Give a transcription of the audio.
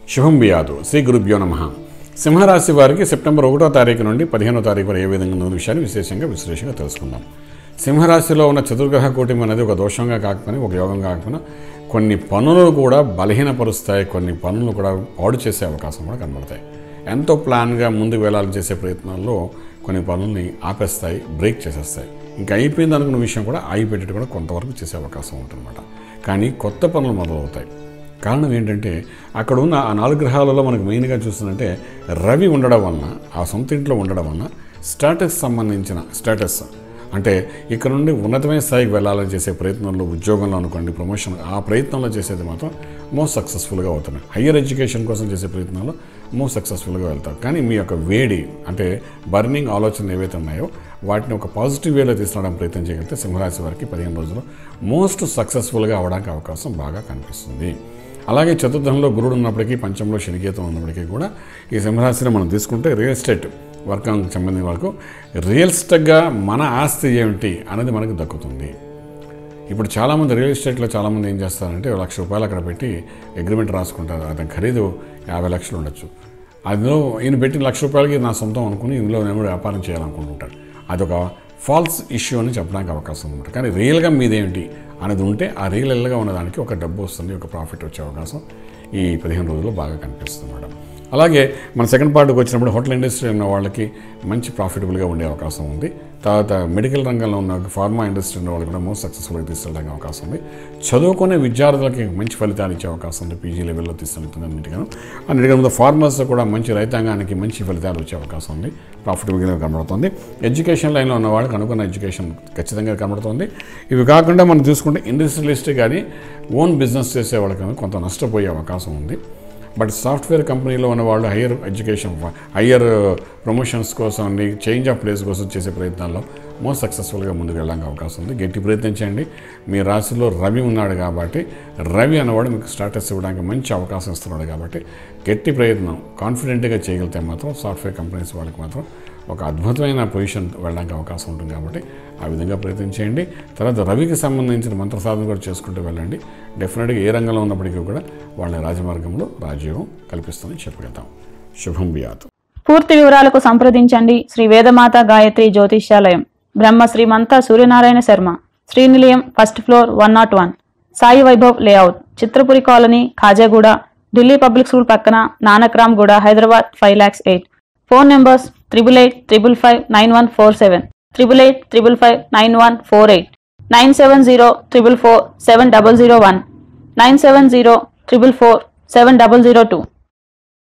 శుభం బియాదు శ్రీ గురుభ్యో నమ సింహరాశి వారికి సెప్టెంబర్ ఒకటో తారీఖు నుండి పదిహేనో తారీఖు వరకు ఏ విధంగా ఉన్న విషయాన్ని విశేషంగా విశ్లేషంగా తెలుసుకుందాం సింహరాశిలో ఉన్న చతుర్గ్రహ కూటమి అనేది ఒక దోషంగా కాకపోయినా ఒక యోగం కాకపోయినా కొన్ని పనులు కూడా బలహీనపరుస్తాయి కొన్ని పనులు కూడా పాడు చేసే అవకాశం కూడా కనబడతాయి ఎంతో ప్లాన్గా ముందుకు వెళ్ళాలని చేసే ప్రయత్నాల్లో కొన్ని పనుల్ని ఆపేస్తాయి బ్రేక్ చేసేస్తాయి ఇంకా అయిపోయింది అనుకున్న విషయం కూడా ఆగిపెట్టేది కూడా కొంతవరకు చేసే అవకాశం ఉంటుందన్నమాట కానీ కొత్త పనులు మొదలవుతాయి కారణం ఏంటంటే అక్కడ ఉన్న ఆ నాలుగు గ్రహాలలో మనకు మెయిన్గా చూస్తుందంటే రవి ఉండడం వలన ఆ సొంత ఇంట్లో ఉండడం వలన స్టేటస్ సంబంధించిన స్టేటస్ అంటే ఇక్కడ నుండి ఉన్నతమైన స్థాయికి వెళ్ళాలని చేసే ప్రయత్నంలో ఉద్యోగంలో అనుకోండి ప్రమోషన్ ఆ ప్రయత్నంలో చేసేది మాత్రం మోస్ట్ సక్సెస్ఫుల్గా అవుతున్నాయి హయ్యర్ ఎడ్యుకేషన్ కోసం చేసే ప్రయత్నంలో మోస్ట్ సక్సెస్ఫుల్గా వెళ్తారు కానీ మీ యొక్క వేడి అంటే బర్నింగ్ ఆలోచనలు ఏవైతే ఉన్నాయో వాటిని ఒక పాజిటివ్ వేలో తీసుకురావడానికి ప్రయత్నం చేయగలిగితే సింహరాశి వారికి పదిహేను రోజులు మోస్ట్ సక్సెస్ఫుల్గా అవడానికి అవకాశం బాగా కనిపిస్తుంది అలాగే చతుర్థంలో గురుడు ఉన్నప్పటికీ పంచంలో శనికేతం ఉన్నప్పటికీ కూడా ఈ సింహరాశిని మనం తీసుకుంటే రియల్ ఎస్టేట్ వర్గానికి సంబంధించిన వరకు రియల్ ఎస్టేట్గా మన ఆస్తి ఏమిటి అనేది మనకు దక్కుతుంది ఇప్పుడు చాలామంది రియల్ ఎస్టేట్లో చాలామంది ఏం చేస్తారంటే ఒక లక్ష రూపాయలు అక్కడ పెట్టి అగ్రిమెంట్ రాసుకుంటారు అతని ఖరీదు యాభై లక్షలు ఉండొచ్చు అందులో ఈయన పెట్టిన లక్ష రూపాయలకి నా సొంతం అనుకుని ఇందులో నేను కూడా వ్యాపారం చేయాలనుకుంటుంటాడు అదొక ఫాల్స్ ఇష్యూ అని చెప్పడానికి అవకాశం ఉంది కానీ రియల్గా మీదేంటి అనేది ఉంటే ఆ రియల్గా ఉన్నదానికి ఒక డబ్బు వస్తుంది ఒక ప్రాఫిట్ వచ్చే అవకాశం ఈ పదిహేను రోజుల్లో బాగా కనిపిస్తుంది మేడం అలాగే మన సెకండ్ పార్ట్కి వచ్చినప్పుడు హోటల్ ఇండస్ట్రీ ఉన్న వాళ్ళకి మంచి ప్రాఫిటబుల్గా ఉండే అవకాశం ఉంది తర్వాత మెడికల్ రంగంలో ఉన్న ఫార్మా ఇండస్ట్రీ ఉన్న వాళ్ళకి కూడా మోస్ట్ సక్సెస్ఫుల్గా తీసుకెళ్ళడానికి అవకాశం ఉంది చదువుకునే విద్యార్థులకి మంచి ఫలితాలు ఇచ్చే అవకాశం ఉంది పీజీ లెవెల్లో తీసుకెళ్తుంది అన్నిటిగాను అన్నిటికన్నా ఫార్మర్స్ కూడా మంచి రైతాంగానికి మంచి ఫలితాలు వచ్చే అవకాశం ఉంది ప్రాఫిటబుల్గా కనబడుతుంది ఎడ్యుకేషన్ లైన్లో ఉన్న వాళ్ళకి అనుకున్న ఎడ్యుకేషన్ ఖచ్చితంగా కనబడుతుంది ఇవి కాకుండా మనం చూసుకుంటే ఇండస్ట్రియలిస్ట్ కానీ ఓన్ బిజినెస్ చేసే వాళ్ళకి కొంత నష్టపోయే అవకాశం ఉంది బట్ సాఫ్ట్వేర్ కంపెనీలో ఉన్న వాళ్ళు హయ్యర్ ఎడ్యుకేషన్ హయ్యర్ ప్రమోషన్స్ కోసం చేంజ్ ఆఫ్ ప్లేస్ కోసం చేసే ప్రయత్నాల్లో మోస్ట్ సక్సెస్ఫుల్గా ముందుకు వెళ్ళడానికి అవకాశం ఉంది గట్టి ప్రయత్నించండి మీ రాశిలో రవి ఉన్నాడు కాబట్టి రవి అన్నవాడు మీకు స్టాటస్ ఇవ్వడానికి మంచి అవకాశం ఇస్తున్నాడు కాబట్టి గట్టి ప్రయత్నం కాన్ఫిడెంట్గా చేయగలిగితే మాత్రం సాఫ్ట్వేర్ కంపెనీస్ వాళ్ళకి మాత్రం ఒక అద్భుతమైన పొజిషన్ వెళ్ళడానికి అవకాశం ఉంటుంది కాబట్టి ఆ విధంగా ప్రయత్నించేయండి తర్వాత రవికి సంబంధించిన మంత్ర సాధన కూడా చేసుకుంటూ వెళ్ళండి డెఫినెట్గా ఏ రంగంలో ఉన్నప్పటికీ కూడా వాళ్ళ రాజమార్గంలో రాజయోగం కల్పిస్తుందని చెప్పగలుగుతాం శుభం బియాత్ పూర్తి వివరాలకు సంప్రదించండి Shri Vedamata Gayatri Jyotishyalayam Brahma Srimantha Suryanarayana Sharma Srinilayam first floor one nought one Sai Vaibhav layout Chitrapuri colony Khajaguda Delhi public school పక్కన Nanakramguda Hyderabad five lakhs eight phone numbers triple eight triple five nine one four seven triple eight triple five nine one four eight nine seven zero triple four seven double zero one nine seven zero triple four seven double zero two